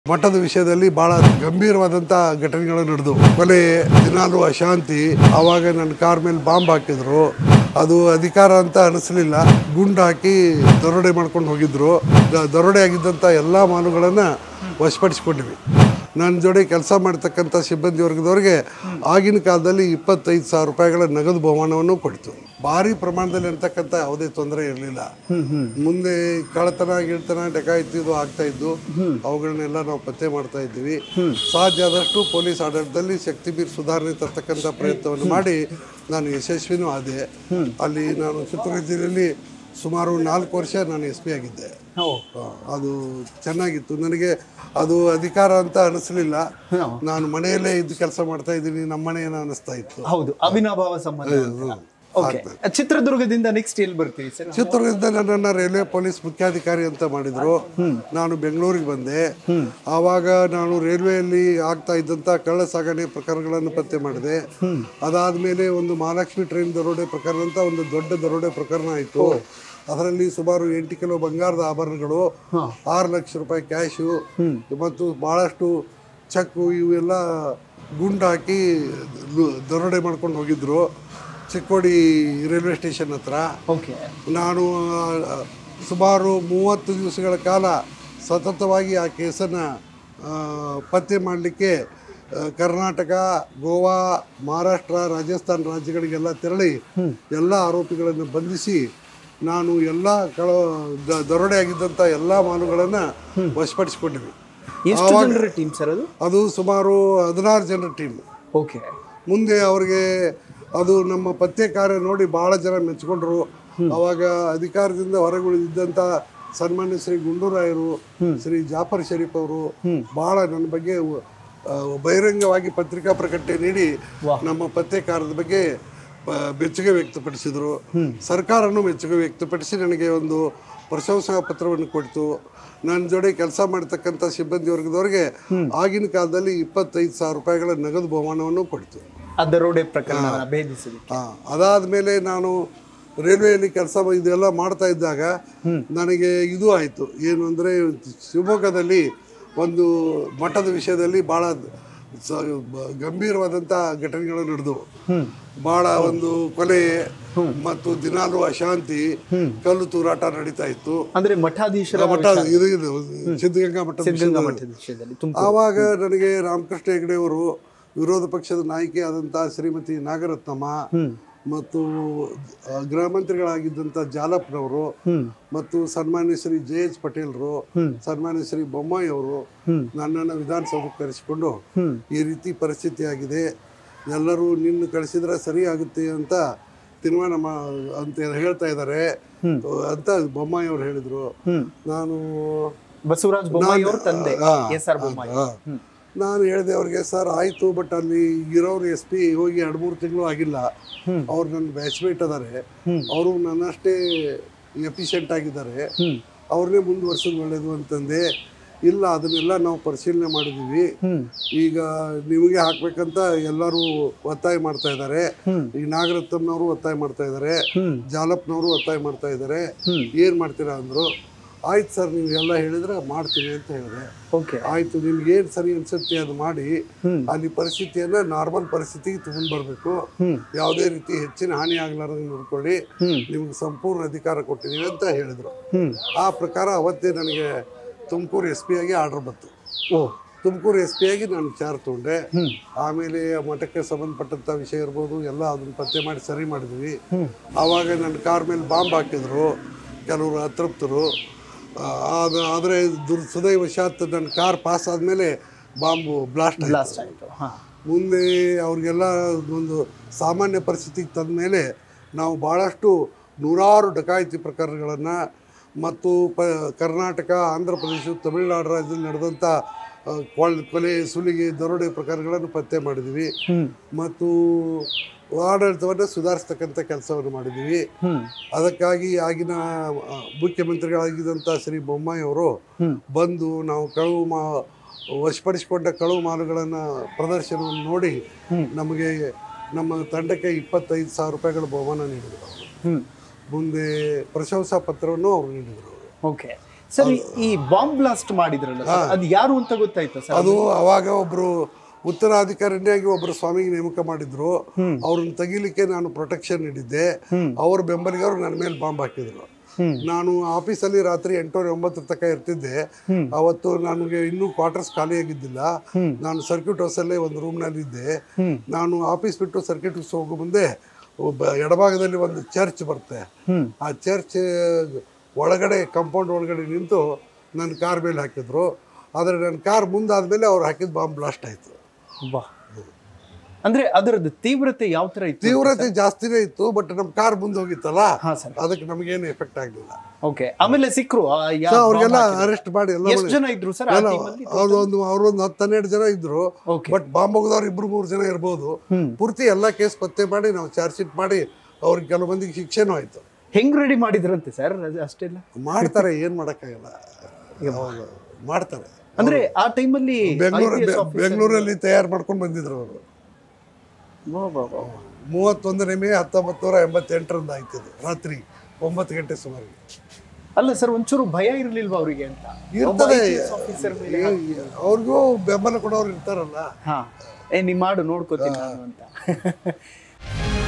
ಮಠದ ವಿಷಯದಲ್ಲಿ ಬಹಳ ಗಂಭೀರವಾದಂಥ ಘಟನೆಗಳು ನಡೆದು ಕೊಲೆ ದಿನಾಲು ಅಶಾಂತಿ ಆವಾಗ ನನ್ನ ಕಾರ್ ಮೇಲೆ ಬಾಂಬ್ ಹಾಕಿದ್ರು ಅದು ಅಧಿಕಾರ ಅಂತ ಅನಿಸ್ಲಿಲ್ಲ ಗುಂಡು ಹಾಕಿ ದರೋಡೆ ಮಾಡ್ಕೊಂಡು ಹೋಗಿದ್ರು ದ- ದರೋಡೆ ಆಗಿದ್ದಂಥ ಎಲ್ಲ ಮಾನುಗಳನ್ನು ವಶಪಡಿಸ್ಕೊಂಡಿವಿ ನನ್ನ ಜೋಡಿ ಕೆಲಸ ಮಾಡ್ತಕ್ಕಂಥ ಸಿಬ್ಬಂದಿ ವರ್ಗದವ್ರಿಗೆ ಆಗಿನ ಕಾಲದಲ್ಲಿ ಇಪ್ಪತ್ತೈದು ಸಾವಿರ ರೂಪಾಯಿಗಳ ನಗದು ಬಹುಮಾನವನ್ನು ಕೊಡ್ತು ಭಾರಿ ಪ್ರಮಾಣದಲ್ಲಿ ಇರ್ತಕ್ಕಂಥ ಯಾವುದೇ ತೊಂದರೆ ಇರಲಿಲ್ಲ ಮುಂದೆ ಕಳ್ಳತನ ಗಿಳ್ತನ ಡಕಾಯಿತಿ ಇದು ಆಗ್ತಾ ಇದ್ದು ಅವುಗಳನ್ನೆಲ್ಲ ನಾವು ಪತ್ತೆ ಮಾಡ್ತಾ ಇದ್ದೀವಿ ಸಾಧ್ಯ ಆದಷ್ಟು ಪೊಲೀಸ್ ಆಡಳಿತದಲ್ಲಿ ಶಕ್ತಿ ಮೀರಿ ಸುಧಾರಣೆ ತರ್ತಕ್ಕಂಥ ಪ್ರಯತ್ನವನ್ನು ಮಾಡಿ ನಾನು ಯಶಸ್ವಿನೂ ಆದೆ ಅಲ್ಲಿ ನಾನು ಚಿತ್ರದುರ್ಗ ಜಿಲ್ಲೆಯಲ್ಲಿ ಸುಮಾರು ನಾಲ್ಕು ವರ್ಷ ನಾನು ಎಸ್ ಪಿ ಆಗಿದ್ದೆ ಓ ಆ, ಅದು ಚೆನ್ನಾಗಿತ್ತು ನನಗೆ ಅದು ಅಧಿಕಾರ ಅಂತ ಅನಿಸ್ಲಿಲ್ಲ ನಾನು ಮನೆಯಲ್ಲೇ ಇದ್ದು ಕೆಲಸ ಮಾಡ್ತಾ ಇದ್ದೀನಿ ನಮ್ಮ ಮನೆ ಏನೋ ಅನಿಸ್ತಾ ಇತ್ತು ಹೌದು ಅವಿನಾಭಾವ ಸಂಬಂಧ ಓಕೆ ಚಿತ್ರದುರ್ಗದಿಂದ ನೆಕ್ಸ್ಟ್ ಎಲ್ಲಿ ಬರ್ತೀವಿ ಸರ್ ಚಿತ್ರದುರ್ಗದಿಂದ ನನ್ನನ್ನು ರೈಲ್ವೆ ಪೊಲೀಸ್ ಮುಖ್ಯಾಧಿಕಾರಿ ಅಂತ ಮಾಡಿದ್ರು ನಾನು ಬೆಂಗಳೂರಿಗೆ ಬಂದೆ ಆವಾಗ ನಾನು ರೈಲ್ವೆಯಲ್ಲಿ ಆಗ್ತಾ ಇದ್ದಂಥ ಕಳ್ಳ ಸಾಗಣೆ ಪ್ರಕರಣಗಳನ್ನು ಪತ್ತೆ ಮಾಡಿದೆ ಅದಾದ್ಮೇಲೆ ಒಂದು ಮಹಾಲಕ್ಷ್ಮಿ ಟ್ರೈನ್ ದರೋಡೆ ಪ್ರಕರಣ ಅಂತ ಒಂದು ದೊಡ್ಡ ದರೋಡೆ ಪ್ರಕರಣ ಆಯಿತು ಅದರಲ್ಲಿ ಸುಮಾರು ಎಂಟು ಕಿಲೋ ಬಂಗಾರದ ಆಭರಣಗಳು ಆರು ಲಕ್ಷ ರೂಪಾಯಿ ಕ್ಯಾಶು ಮತ್ತು ಬಹಳಷ್ಟು ಚೆಕ್ಕು ಇವೆಲ್ಲ ಗುಂಡು ಹಾಕಿ ದು- ದರೋಡೆ ಮಾಡ್ಕೊಂಡು ಹೋಗಿದ್ರು ಚಿಕ್ಕೋಡಿ ರೈಲ್ವೆ ಸ್ಟೇಷನ್ ಹತ್ರ ಓಕೆ ನಾನು ಆ, ಸುಮಾರು ಮೂವತ್ತು ದಿವಸಗಳ ಕಾಲ ಸತತವಾಗಿ ಆ ಕೇಸನ್ನು ಪತ್ತೆ ಮಾಡಲಿಕ್ಕೆ ಕರ್ನಾಟಕ ಗೋವಾ ಮಹಾರಾಷ್ಟ್ರ ರಾಜಸ್ಥಾನ ರಾಜ್ಯಗಳಿಗೆಲ್ಲ ತೆರಳಿ ಎಲ್ಲ ಆರೋಪಿಗಳನ್ನು ಬಂಧಿಸಿ ನಾನು ಎಲ್ಲ ಕಳ ದ- ದರೋಡೆ ಆಗಿದ್ದಂಥ ಎಲ್ಲ ಮಾನುಗಳನ್ನು ವಶಪಡಿಸಿಕೊಂಡಿವಿ ಎಷ್ಟು ಜನರ ಟೀಮ್ ಸರ್ ಅದು ಅದು ಸುಮಾರು ಹದಿನಾರು ಜನರ ಟೀಮ್ ಓಕೆ ಮುಂದೆ ಅವ್ರಿಗೆ ಅದು ನಮ್ಮ ಪತ್ತೆ ಕಾರ್ಯ ನೋಡಿ ಬಹಳ ಜನ ಮೆಚ್ಕೊಂಡ್ರು ಅವಾಗ ಅಧಿಕಾರದಿಂದ ಹೊರಗುಳಿದಿದ್ದಂಥ ಸನ್ಮಾನ್ಯ ಶ್ರೀ ಗುಂಡೂರಾಯರು ಶ್ರೀ ಜಾಫರ್ ಶರೀಫ್ ಅವರು ಬಹಳ ನನ್ನ ಬಗ್ಗೆ ಆ, ಬಹಿರಂಗವಾಗಿ ಪತ್ರಿಕಾ ಪ್ರಕಟಣೆ ನೀಡಿ ನಮ್ಮ ಪತ್ತೆ ಕಾರ್ಯದ ಬಗ್ಗೆ ಆ, ಮೆಚ್ಚುಗೆ ವ್ಯಕ್ತಪಡಿಸಿದರು ಸರ್ಕಾರನೂ ಮೆಚ್ಚುಗೆ ವ್ಯಕ್ತಪಡಿಸಿ ನನಗೆ ಒಂದು ಪ್ರಶಂಸಾ ಪತ್ರವನ್ನು ಕೊಡ್ತು ನನ್ನ ಜೋಡಿ ಕೆಲಸ ಮಾಡ್ತಕ್ಕಂಥ ಸಿಬ್ಬಂದಿ ವರ್ಗದವ್ರಿಗೆ ಆಗಿನ ಕಾಲದಲ್ಲಿ ಇಪ್ಪತ್ತೈದು ಸಾವಿರ ರೂಪಾಯಿಗಳ ನಗದು ಬಹುಮಾನವನ್ನು ಕೊಡ್ತು ಆ ದರೋಡೆ ಪ್ರಕರಣ ಭೇದಿಸಿದೆ ಹಾಂ ಅದಾದಮೇಲೆ ನಾನು ರೈಲ್ವೆಯಲ್ಲಿ ಕೆಲಸ ಇದೆಲ್ಲ ಮಾಡ್ತಾ ಇದ್ದಾಗ ನನಗೆ ಇದು ಆಯಿತು ಏನು ಅಂದರೆ ಶಿವಮೊಗ್ಗದಲ್ಲಿ ಒಂದು ಮಠದ ವಿಷಯದಲ್ಲಿ ಭಾಳ ಸ- ಬ- ಗಂಭೀರವಾದಂಥ ಘಟನೆಗಳು ನಡೆದವು ಭಾಳ ಒಂದು ಕೊಲೆ ಮತ್ತು ದಿನಾಲು ಅಶಾಂತಿ ಕಲ್ಲು ತೂರಾಟ ನಡೀತಾ ಇತ್ತು ಅಂದ್ರೆ ಮಠಾಧೀಶರ ಮಠ ಇದು ಇದು ಸಿದ್ಧಗಂಗಾ ಮಠದ ಸಿದ್ಧಗಂಗಾ ವಿಷಯದಲ್ಲಿ. ಮಠದ ವಿಷಯದಲ್ಲಿ ತುಂಬ ಆವಾಗ ನನಗೆ ರಾಮಕೃಷ್ಣ ಹೆಗಡೆ ಅವರು ವಿರೋಧ ಪಕ್ಷದ ನಾಯಕಿಯಾದಂಥ ಶ್ರೀಮತಿ ನಾಗರತ್ನಮ್ಮ ಮತ್ತು ಆ, ಗೃಹ ಮಂತ್ರಿಗಳಾಗಿದ್ದಂಥ ಜಾಲಪ್ನವರು ಮತ್ತು ಸನ್ಮಾನ್ಯ ಶ್ರೀ ಜೆ ಎಚ್ ಪಟೇಲ್ರು ಸನ್ಮಾನ್ಯ ಶ್ರೀ ಬೊಮ್ಮಾಯಿ ಅವರು ನನ್ನನ್ನು ವಿಧಾನಸೌಧಕ್ಕೆ ಕರೆಸಿಕೊಂಡು ಈ ರೀತಿ ಪರಿಸ್ಥಿತಿ ಆಗಿದೆ ಎಲ್ಲರೂ ನಿನ್ನ ಕಳಿಸಿದ್ರೆ ಸರಿ ಆಗುತ್ತೆ ಅಂತ ತೀರ್ಮಾನ ಮಾ ಅಂತ ಹೇಳ್ತಾ ಇದ್ದಾರೆ ಅಂತ ಬೊಮ್ಮಾಯಿ ಅವರು ಹೇಳಿದರು ನಾನು ಬಸವರಾಜ ಬೊಮ್ಮಾಯಿ ಅವ್ರ ತಂದೆ ಆ, ಎಸ್ ಆರ್ ಬೊಮ್ಮಾಯಿ ಆ. ನಾನು ಹೇಳಿದೆ ಅವ್ರಿಗೆ ಸರ್ ಆಯಿತು ಬಟ್ ಅಲ್ಲಿ ಇರೋರು ಎಸ್ ಪಿ ಹೋಗಿ ಎರಡು ಮೂರು ತಿಂಗಳು ಆಗಿಲ್ಲ ಅವ್ರು ನನ್ನ ಬ್ಯಾಚ್ಮೇಟ್ ಅದಾರೆ ಅವರು ನನ್ನಷ್ಟೇ ಎಫಿಷಿಯೆಂಟ್ ಆಗಿದ್ದಾರೆ ಅವ್ರನ್ನೇ ಮುಂದುವರ್ಸೋದು ಒಳ್ಳೇದು ಅಂತಂದೆ ಇಲ್ಲ ಅದನ್ನೆಲ್ಲ ನಾವು ಪರಿಶೀಲನೆ ಮಾಡಿದ್ದೀವಿ ಈಗ ನಿಮಗೆ ಹಾಕ್ಬೇಕಂತ ಎಲ್ಲರೂ ಒತ್ತಾಯ ಮಾಡ್ತಾ ಇದ್ದಾರೆ ಈ ನಾಗರತ್ನವ್ರು ಒತ್ತಾಯ ಮಾಡ್ತಾ ಇದ್ದಾರೆ ಜಾಲಪ್ನವರು ಒತ್ತಾಯ ಮಾಡ್ತಾ ಇದ್ದಾರೆ ಏನು ಮಾಡ್ತೀರಾ ಅಂದರು ಆಯ್ತು ಸರ್ ನೀವು ಎಲ್ಲ ಹೇಳಿದ್ರೆ ಮಾಡ್ತೀನಿ ಅಂತ ಹೇಳಿದೆ ಓಕೆ ಆಯ್ತು ನಿಮ್ಗೆ ಏನ್ ಸರಿ ಅನ್ಸುತ್ತೆ ಅದು ಮಾಡಿ ಅಲ್ಲಿ ಪರಿಸ್ಥಿತಿಯನ್ನ ನಾರ್ಮಲ್ ಪರಿಸ್ಥಿತಿಗೆ ತಗೊಂಡ್ ಬರ್ಬೇಕು ಯಾವುದೇ ರೀತಿ ಹೆಚ್ಚಿನ ಹಾನಿ ಆಗ್ಲಾರ್ದಂಗೆ ನೋಡ್ಕೊಳ್ಳಿ ನಿಮ್ಗೆ ಸಂಪೂರ್ಣ ಅಧಿಕಾರ ಕೊಟ್ಟಿದೀವಿ ಅಂತ ಹೇಳಿದ್ರು ಆ ಪ್ರಕಾರ ಅವತ್ತೇ ನನಗೆ ತುಮಕೂರು ಎಸ್ ಪಿ ಆಗಿ ಆರ್ಡರ್ ಬಂತು ಓ ತುಮಕೂರು ಎಸ್ ಪಿ ಆಗಿ ನಾನು ಚಾರ್ ತಗೊಂಡೆ ಆಮೇಲೆ ಆ ಮಠಕ್ಕೆ ಸಂಬಂಧಪಟ್ಟಂತ ವಿಷಯ ಇರ್ಬೋದು ಎಲ್ಲ ಅದನ್ನ ಪತ್ತೆ ಮಾಡಿ ಸರಿ ಮಾಡಿದ್ವಿ ಆವಾಗ ನನ್ನ ಕಾರ್ ಮೇಲೆ ಬಾಂಬ್ ಹಾಕಿದ್ರು ಕೆಲವರು ಅತೃಪ್ತರು ಆ, ಆದ ಆದರೆ ದುರ್ ಸುದೈವಶಾತ್ ನನ್ನ ಕಾರ್ ಪಾಸ್ ಆದಮೇಲೆ ಬಾಂಬು ಬ್ಲಾಸ್ಟ್ ಆಯ್ತು ಲಾಸ್ಟ್ ಆಯ್ತು ಹಾ ಮುಂದೆ ಅವ್ರಿಗೆಲ್ಲ ಒಂದು ಸಾಮಾನ್ಯ ಪರಿಸ್ಥಿತಿಗೆ ತಂದ ಮೇಲೆ ನಾವು ಭಾಳಷ್ಟು ನೂರಾರು ಡಕಾಯಿತಿ ಪ್ರಕರಣಗಳನ್ನು ಮತ್ತು ಪ ಕರ್ನಾಟಕ ಆಂಧ್ರ ಪ್ರದೇಶ ತಮಿಳುನಾಡು ರಾಜ್ಯದಲ್ಲಿ ನಡೆದಂಥ ಆ, ಕೊಲ್- ಕೊಲೆ ಸುಲಿಗೆ ದರೋಡೆ ಪ್ರಕರಣಗಳನ್ನು ಪತ್ತೆ ಮಾಡಿದ್ವಿ ಮತ್ತು ಆಡಳಿತವನ್ನು ಸುಧಾರಿಸ್ತಕ್ಕಂಥ ಕೆಲಸವನ್ನು ಮಾಡಿದ್ವಿ ಅದಕ್ಕಾಗಿ ಆಗಿನ ಆ, ಮುಖ್ಯಮಂತ್ರಿಗಳಾಗಿದ್ದಂಥ ಶ್ರೀ ಬೊಮ್ಮಾಯಿ ಅವರು ಬಂದು ನಾವು ಕಳುವು ಮಾ ವಶಪಡಿಸಿಕೊಂಡ ಕಳುವು ಮಾಲುಗಳನ್ನು ಪ್ರದರ್ಶನವನ್ನು ನೋಡಿ ನಮಗೆ ನಮ್ಮ ತಂಡಕ್ಕೆ ಇಪ್ಪತ್ತೈದು ಸಾವಿರ ರೂಪಾಯಿಗಳ ಬಹುಮಾನ ನೀಡಿದರು ಅವರು ಹ್ಮ್ ಮುಂದೆ ಪ್ರಶಂಸಾ ಪತ್ರವನ್ನು ಅವರು ನೀಡಿದರು ಅವರು ಓಕೆ ಸರ್ ಈ ಬಾಂಬ್ ಬ್ಲಾಸ್ಟ್ ಮಾಡಿದ್ರಲ್ಲ ಸರ್ ಅದು ಯಾರು ಅಂತ ಗೊತ್ತಾಯ್ತಾ ಸರ್ ಅದು ಅವಾಗ ಒಬ್ರು ಉತ್ತರಾಧಿಕಾರಿಯಾಗಿ ಒಬ್ರು ಸ್ವಾಮಿಗೆ ನೇಮಕ ಮಾಡಿದ್ರು ಅವ್ರನ್ನ ತೆಗಿಲಿಕ್ಕೆ ನಾನು ಪ್ರೊಟೆಕ್ಷನ್ ನೀಡಿದ್ದೆ ಅವ್ರ ಬೆಂಬಲಿಗರು ನನ್ನ ಮೇಲೆ ಬಾಂಬ್ ಹಾಕಿದ್ರು ನಾನು ಆಫೀಸಲ್ಲಿ ರಾತ್ರಿ ಎಂಟೂವರೆ ಒಂಬತ್ತರ ತನಕ ಇರ್ತಿದ್ದೆ ಅವತ್ತು ನನಗೆ ಇನ್ನೂ ಕ್ವಾರ್ಟರ್ಸ್ ಖಾಲಿಯಾಗಿದ್ದಿಲ್ಲ ನಾನು ಸರ್ಕ್ಯೂಟ್ ಹೌಸಲ್ಲೇ ಒಂದು ರೂಮ್ನಲ್ಲಿ ಇದ್ದೆ ನಾನು ಆಫೀಸ್ ಬಿಟ್ಟು ಸರ್ಕ್ಯೂಟ್ ಹೌಸ್ ಹೋಗೋ ಮುಂದೆ ಒಬ್ಬ ಎಡಭಾಗದಲ್ಲಿ ಒಂದು ಚರ್ಚ್ ಬರುತ್ತೆ ಆ ಚರ್ಚ್ ಒಳಗಡೆ ಕಾಂಪೌಂಡ್ ಒಳಗಡೆ ನಿಂತು ನನ್ನ ಕಾರ್ ಮೇಲೆ ಹಾಕಿದ್ರು ಆದರೆ ನನ್ನ ಕಾರ್ ಮುಂದಾದ್ಮೇಲೆ ಅವ್ರು ಹಾಕಿದ ಬಾಂಬ್ ಬ್ಲಾಸ್ಟ್ ಆಯಿತು ವಾ ಅಂದ್ರೆ ಅದರದ್ದು ತೀವ್ರತೆ ಯಾವ ತರ ಇತ್ತು ತೀವ್ರತೆ ಜಾಸ್ತಿನೇ ಇತ್ತು ಬಟ್ ನಮ್ಮ ಕಾರ್ ಮುಂದೆ ಹೋಗಿತ್ತಲ್ಲ ಹಾ ಸರ್ ಅದಕ್ಕೆ ನಮಗೇನು ಎಫೆಕ್ಟ್ ಆಗಲಿಲ್ಲ ಓಕೆ ಆಮೇಲೆ ಸಿಕ್ರು ಆ ಯಾ- ಅವ್ರಿಗೆಲ್ಲ ಅರೆಸ್ಟ್ ಮಾಡಿ ಎಲ್ಲ ಎಷ್ಟು ಜನ ಇದ್ರು ಸರ್ ಆ ಎಲ್ಲ ಟೀಮಲ್ಲಿ ಅವ್ರು ಒಂದು ಅವ್ರೊಂದು ಹತ್ತು ಹನ್ನೆರಡು ಜನ ಇದ್ರು Okay. ಬಟ್ ಬಾಂಬ್ ಹೋಗದವ್ರು ಇಬ್ರು ಮೂರು ಜನ ಇರ್ಬೋದು ಪೂರ್ತಿ ಎಲ್ಲ ಕೇಸ್ ಪತ್ತೆ ಮಾಡಿ ನಾವು ಚಾರ್ಜ್ ಶೀಟ್ ಮಾಡಿ ಅವ್ರಿಗೆ ಕೆಲವು ಮಂದಿಗೆ ಶಿಕ್ಷೆನೂ ಆಯ್ತು ಹೆಂಗ್ ರೆಡಿ ಮಾಡಿದ್ರಂತೆ ಸರ್ ಅದು ಅಷ್ಟೆಲ್ಲ ಮಾಡ್ತಾರೆ ಏನ್ ಮಾಡಕ್ಕಾಗಲ್ಲ ಹೌದು, ಮಾಡ್ತಾರೆ ಅಂದ್ರೆ ಆ ಟೈಮಲ್ಲಿ ಬೆಂಗಳೂರು ಬೆಂಗಳೂರಲ್ಲಿ ತಯಾರು ಮಾಡ್ಕೊಂಡು ಬಂದಿದ್ರು ಅವರು ಮೂವತ್ತೊಂದನೇ ಮೇ ಹತ್ತೊಂಬತ್ತು ನೂರ ಎಂಬತ್ತೆಂಟರಿಂದ ಆಯ್ತಿದ್ದು ರಾತ್ರಿ ಒಂಬತ್ತು ಗಂಟೆ ಸುಮಾರಿಗೆ ಅಲ್ಲ ಸರ್ ಒಂಚೂರು ಭಯ ಇರ್ಲಿಲ್ವಾ ಅವರಿಗೆ ಅಂತ ಇರ್ತದೆ ಆಫೀಸರ್ ಮೇಲೆ ಅವ್ರಿಗೂ ಬೆಂಬಲ ಕೊಡೋರು ಇರ್ತಾರಲ್ಲ ಹಾ ಏ ನೀ ಮಾಡು ನೋಡ್ಕೋತೀನಿ ನಾನು ಅಂತ